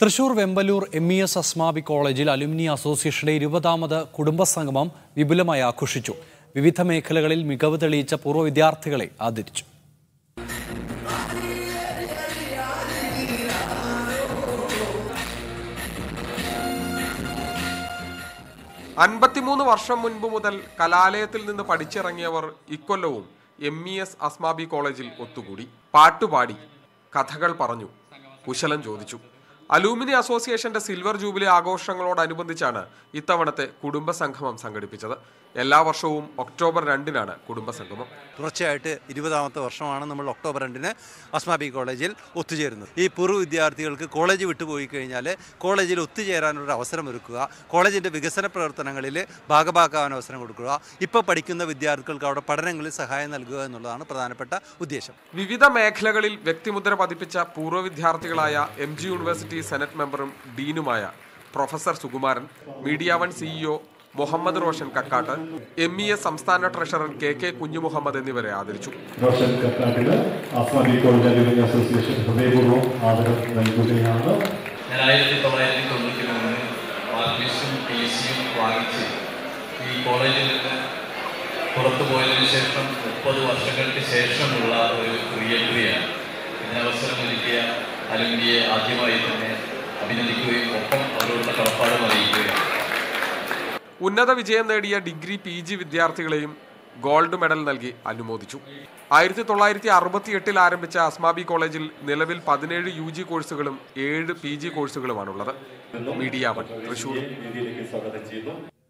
Thrissur Vemballur M E S Asmabi കോളേജിൽ alumni അസോസിയേഷന്റെ ഇരുപതാമത് കുടുംബസംഗമം വിപുലമായി ആഘോഷിച്ചു വിവിധ മേഖലകളിൽ മികവ് തെളിയിച്ച പൂർവ്വ വിദ്യാർത്ഥികളെ ആദരിച്ചു അൻപത്തിമൂന്ന് വർഷം മുൻപ് മുതൽ കലാലയത്തിൽ നിന്ന് പഠിച്ചിറങ്ങിയവർ ഇക്കൊല്ലവും എം ഇ എസ് അസ്മാബി കോളേജിൽ ഒത്തുകൂടി പാട്ടുപാടി കഥകൾ പറഞ്ഞു കുശലം ചോദിച്ചു അലൂമിനി അസോസിയേഷന്റെ സിൽവർ ജൂബിലി ആഘോഷങ്ങളോടനുബന്ധിച്ചാണ് ഇത്തവണത്തെ കുടുംബസംഗമം സംഘടിപ്പിച്ചത് എല്ലാ വർഷവും ഒക്ടോബർ രണ്ടിനാണ് കുടുംബസംഗമം തുടർച്ചയായിട്ട് ഇരുപതാമത്തെ വർഷമാണ് നമ്മൾ ഒക്ടോബർ രണ്ടിന് അസ്മാബി കോളേജിൽ ഒത്തുചേരുന്നത് ഈ പൂർവ്വ വിദ്യാർത്ഥികൾക്ക് കോളേജ് വിട്ടുപോയി കഴിഞ്ഞാൽ കോളേജിൽ ഒത്തുചേരാനൊരു അവസരം ഒരുക്കുക കോളേജിൻ്റെ വികസന പ്രവർത്തനങ്ങളിൽ ഭാഗഭാക്കാവാൻ അവസരം കൊടുക്കുക ഇപ്പോൾ പഠിക്കുന്ന വിദ്യാർത്ഥികൾക്ക് അവിടെ പഠനങ്ങളിൽ സഹായം നൽകുക എന്നുള്ളതാണ് പ്രധാനപ്പെട്ട ഉദ്ദേശം വിവിധ മേഖലകളിൽ വ്യക്തിമുദ്ര പതിപ്പിച്ച പൂർവ്വ വിദ്യാർത്ഥികളായ എം ജി യൂണിവേഴ്സിറ്റി സെനറ്റ് മെമ്പറും ഡീനുമായ professor Sukumaran media one CEO Muhammad Roshan Kakkat M E S സംസ്ഥാന ട്രഷറർ കെ കെ കുഞ്ഞുമുഹമ്മദ് എന്നിവരെ ആദരിച്ചു റോഷൻ കക്കാട്ടിന് അസ്മാബി കോളേജ് അലുമിനി അസോസിയേഷൻ ഹൃദയപൂർവ്വം ആദരം നൽകുകയാണ് ഞാൻ ആയിരത്തി തൊള്ളായിരത്തി തൊണ്ണൂറ്റി മൂന്ന് മാർക്സിസ്റ്റും ടി സിയും വാങ്ങിച്ച് ഈ കോളേജിൽ നിന്ന് പുറത്തു പോയതിനു ശേഷം മുപ്പത് വർഷങ്ങൾക്ക് ശേഷമുള്ള ഒരു റീഎൻട്രിയാണ് ഇതിനവസരം നൽകിയ അലുമിനിയെ ആദ്യമായി തന്നെ അഭിനന്ദിക്കുകയും ഒപ്പം അവരോടുള്ള കടപ്പാടും അറിയിക്കുകയാണ് ഉന്നത വിജയം നേടിയ ഡിഗ്രി പി ജി വിദ്യാർത്ഥികളെയും ഗോൾഡ് മെഡൽ നൽകി അനുമോദിച്ചു ആയിരത്തി തൊള്ളായിരത്തി അറുപത്തി എട്ടിൽ ആരംഭിച്ച അസ്മാബി കോളേജിൽ നിലവിൽ പതിനേഴ് യു ജി കോഴ്സുകളും ഏഴ് പി ജി കോഴ്സുകളുമാണുള്ളത് മീഡിയ വൺ തൃശൂർ വേദിയിലേക്ക് സ്വാഗതം ചെയ്യുന്നു